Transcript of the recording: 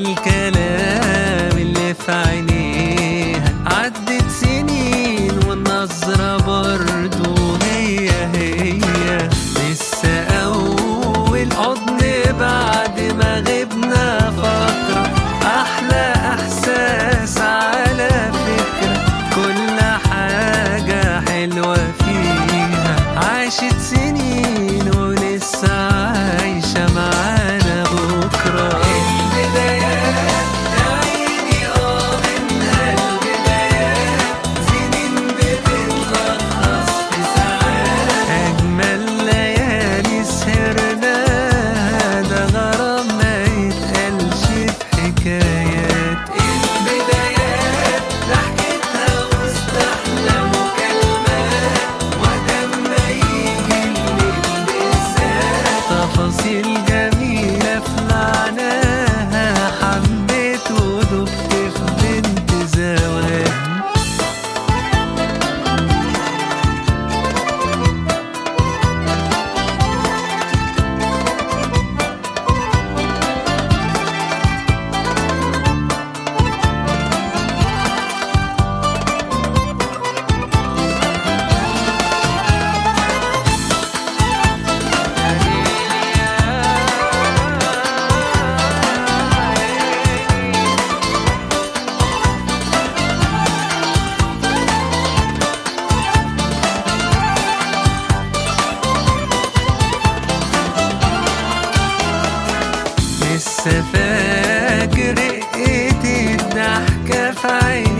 الكلام اللي في عينيها عدت سنين والنظرة برضو هي هي لسه أول حضن بعد ما غبنا فترة أحلى إحساس على فكرة كل حاجة حلوة فيها عاشت سنين ولسه عايشة معانا بكرة البدايات يا عيني اه منها البدايات سنين بتتلخص في ساعات أجمل ليالي سهرناها ده غرام ما يتقالش في حكايات البدايات ضحكتها وسط أحلى مكالمات ولما يجي الليل بالذات تفاصيل جميلة في معناها حبيت ودبت في بنت زواج لسه فاكر ايدي الضحكة في عيني